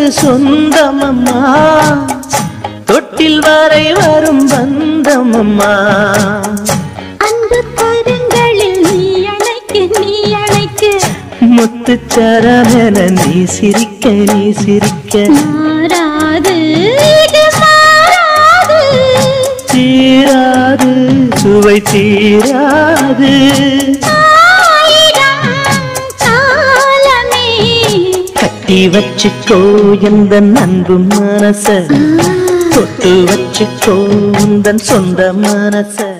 சொந்தமம்மா தொட்டில் வரை வரும் பந்தமம்மா அன்பு கரங்களில் நீ அணைக்கு நீ அணைக்கு முத்துச்சரமென நீ சிரிக்க நீ சிரிக்க மாறாது இது மாறாது தீராது சுவை தீராது ஆயிரம் காலமே கட்டி வச்சுக்கோ எந்த அன்பு மனச தொட்டு வச்சுக்கோ உந்தன் சொந்த மனச